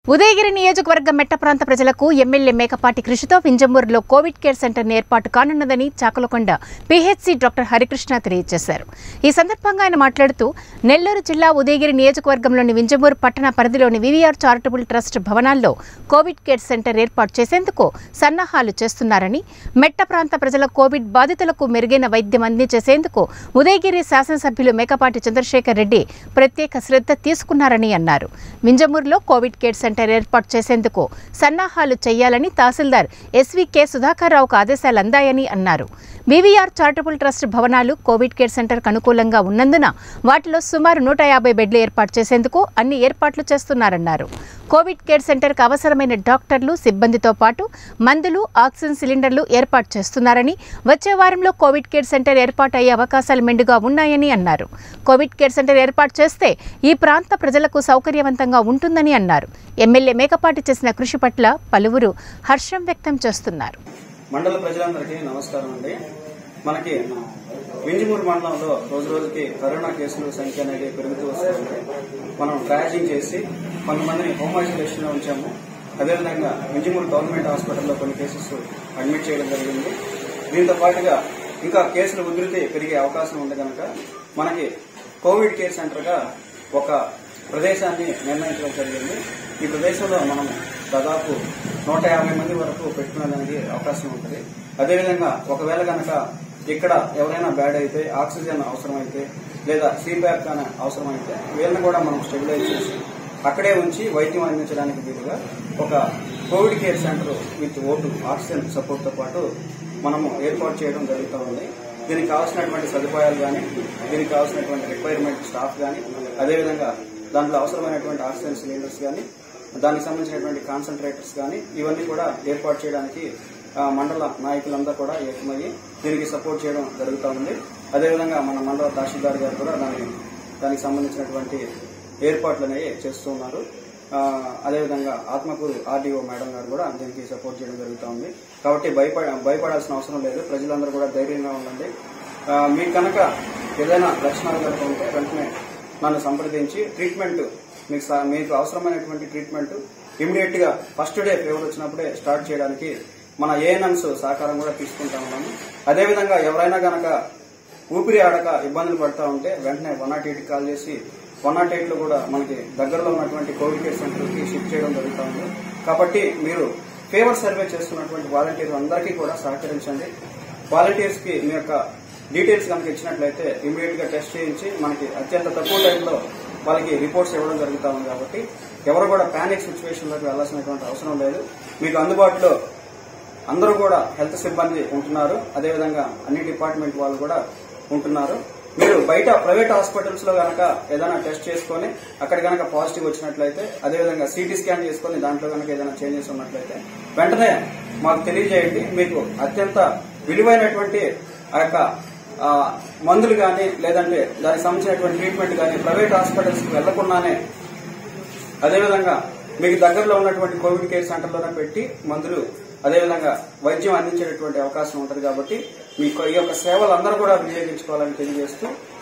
ఉదయగిరి నియోజకవర్గ మెట్ట ప్రాంత ప్రజలకు ఎమ్మెల్యే మేకపాటి కృషితో వింజమూరులో కోవిడ్ కేర్ సెంటర్ ఏర్పాటు కానున్నదని చాకలకొండ పీహెచ్సీ డాక్టర్ హరికృష్ణ తెలియజేశారు ఈ సందర్భంగా ఆయన మాట్లాడుతూ నెల్లూరు జిల్లా ఉదయగిరి నియోజకవర్గంలోని వింజమూరు పట్టణ పరిధిలోని వివిఆర్ చారిటబుల్ ట్రస్ట్ భవనాల్లో కోవిడ్ కేర్ సెంటర్ ఏర్పాటు చేసేందుకు సన్నాహాలు చేస్తున్నారని మెట్ట ప్రాంత ప్రజల కోవిడ్ బాధితులకు మెరుగైన వైద్యం అందించేసేందుకు ఉదయగిరి శాసనసభ్యులు మేకపాటి చంద్రశేఖర్ రెడ్డి ప్రత్యేక శ్రద్ధ తీసుకున్నారని అన్నారు వింజమూరులో కోవిడ్ కేర్ సెంటర్ ఏర్పాటు చేసేందుకు సన్నాహాలు చేయాలని తహసీల్దార్ ఎస్వీకే సుధాకర్ రావుకు ఆదేశాలు అందాయని అన్నారు వివిఆర్ చారిటబుల్ ట్రస్ట్ భవనాలు కోవిడ్ కేర్ సెంటర్కు అనుకూలంగా ఉన్నందున వాటిలో సుమారు నూట యాభై బెడ్లు ఏర్పాటు చేసేందుకు అన్ని ఏర్పాట్లు చేస్తున్నారన్నారు కోవిడ్ కేర్ సెంటర్కు అవసరమైన డాక్టర్లు సిబ్బందితో పాటు మందులు ఆక్సిజన్ సిలిండర్లు ఏర్పాటు చేస్తున్నారని వచ్చే వారంలో కోవిడ్ కేర్ సెంటర్ ఏర్పాటు అయ్యే అవకాశాలు మెండుగా ఉన్నాయని అన్నారు కోవిడ్ కేర్ సెంటర్ ఏర్పాటు చేస్తే ఈ ప్రాంత ప్రజలకు సౌకర్యవంతంగా ఉంటుందని అన్నారు ఎమ్మెల్యే మేకపాటి చేసిన కృషి పట్ల పలువురు హర్షం వ్యక్తం చేస్తున్నారు మండల ప్రజలందరికీ నమస్కారం అండి మనకి వింజమూరు మండలంలో రోజు రోజుకి కరోనా కేసుల సంఖ్య అనేది పెరుగుతూ వస్తుంది మనం ట్రాకింగ్ చేసి కొంతమందిని హోమ్ ఐసోలేషన్ లో ఉంచాము అదేవిధంగా వింజమూరు గవర్నమెంట్ హాస్పిటల్లో కొన్ని కేసెస్ అడ్మిట్ చేయడం జరిగింది దీంతో పాటుగా ఇంకా కేసుల ఉధృతి పెరిగే అవకాశం ఉంది కనుక మనకి కోవిడ్ కేర్ సెంటర్ గా ఒక ప్రదేశాన్ని నిర్ణయించడం జరిగింది ఈ ప్రదేశంలో మనం దాదాపు నూట యాభై మంది వరకు పెట్టుకునేదానికి అవకాశం ఉంటుంది అదేవిధంగా ఒకవేళ కనుక ఇక్కడ ఎవరైనా బ్యాడ్ అయితే ఆక్సిజన్ అవసరమైతే లేదా సీబ్యాక్ కానీ అవసరమైతే వీళ్ళని కూడా మనం స్టెబిలైజ్ చేసి అక్కడే ఉంచి వైద్యం అందించడానికి వీలుగా ఒక Covid care centre with O two oxygen support తో పాటు మనము ఏర్పాటు చేయడం జరుగుతూ ఉంది దీనికి కావాల్సినటువంటి సదుపాయాలు కానీ దీనికి కావాల్సినటువంటి రిక్వైర్మెంట్ స్టాఫ్ కానీ అదేవిధంగా దాంట్లో అవసరమైనటువంటి ఆక్సిజన్ సిలిండర్స్ కానీ దానికి సంబంధించినటువంటి కాన్సన్ట్రేటర్స్ కానీ ఇవన్నీ కూడా ఏర్పాటు చేయడానికి ఆ, మండల నాయకులందరూ కూడా ఏకమయ్యి దీనికి సపోర్ట్ చేయడం జరుగుతూ ఉంది అదేవిధంగా మన మండల తహసీల్దార్ గారు కూడా దాని దానికి సంబంధించినటువంటి ఏర్పాట్లు అనేవి చేస్తూ ఉన్నారు ఆ, అదేవిధంగా ఆత్మకూరు ఆర్డీఓ మేడం గారు కూడా దీనికి సపోర్ట్ చేయడం జరుగుతూ ఉంది కాబట్టి భయపడ భయపడాల్సిన అవసరం లేదు ప్రజలందరూ కూడా ధైర్యంగా ఉండండి ఆ, మీకు కనుక ఏదైనా లక్షణాలు కనుక ఉంటే వెంటనే నన్ను సంప్రదించి ట్రీట్మెంట్ మీకు స- మీకు అవసరమైనటువంటి ట్రీట్మెంట్ ఇమీడియట్ గా ఫస్ట్ డే ఫీవర్ వచ్చినప్పుడే స్టార్ట్ చేయడానికి మన ఏఎన్ఎంస్ సహకారం కూడా తీసుకుంటా ఉన్నాము అదేవిధంగా ఎవరైనా గనక ఊపిరి ఆడక ఇబ్బందులు పడతా ఉంటే వెంటనే వన్ నాట్ ఎయిట్ కాల్ చేసి వన్ నాట్ ఎయిట్ లో కూడా మనకి దగ్గరలో ఉన్నటువంటి కోవిడ్ కేర్ సెంటర్ కి షిఫ్ట్ చేయడం జరుగుతూ ఉంది కాబట్టి మీరు ఫేవర్ సర్వే చేస్తున్నటువంటి వాలంటీర్లు అందరికీ కూడా సహకరించండి వాలంటీర్స్ కి మీ యొక్క డీటెయిల్స్ కనుక ఇచ్చినట్లయితే ఇమీడియట్ గా టెస్ట్ చేయించి మనకి అత్యంత తక్కువ టైంలో వాళ్ళకి రిపోర్ట్స్ ఇవ్వడం జరుగుతూ ఉంది కాబట్టి ఎవరు కూడా పానిక్ సిచ్యువేషన్ లోకి వెళ్లాల్సినటువంటి అవసరం లేదు మీకు అందుబాటులో అందరూ కూడా హెల్త్ సిబ్బంది ఉంటున్నారు అదేవిధంగా అన్ని డిపార్ట్మెంట్ వాళ్ళు కూడా ఉంటున్నారు మీరు బయట ప్రైవేట్ హాస్పిటల్స్ లో గనక ఏదైనా టెస్ట్ చేసుకొని అక్కడ గనక పాజిటివ్ వచ్చినట్లయితే అదేవిధంగా సిటీ స్కాన్ చేసుకొని దాంట్లో గనక ఏదైనా చేంజెస్ ఉన్నట్లయితే వెంటనే మాకు తెలియజేయండి మీకు అత్యంత విలువైనటువంటి ఆ యొక్క ఆ, మందులు కానీ లేదంటే దానికి సంబంధించినటువంటి ట్రీట్మెంట్ కానీ ప్రైవేట్ హాస్పిటల్స్ కి వెళ్లకుండానే అదేవిధంగా మీకు దగ్గరలో ఉన్నటువంటి కోవిడ్ కేర్ సెంటర్లోనే పెట్టి మందులు అదేవిధంగా వైద్యం అందించేటటువంటి అవకాశం ఉంటుంది కాబట్టి మీకు ఈ యొక్క సేవలు అందరూ కూడా వినియోగించుకోవాలని తెలియజేస్తూ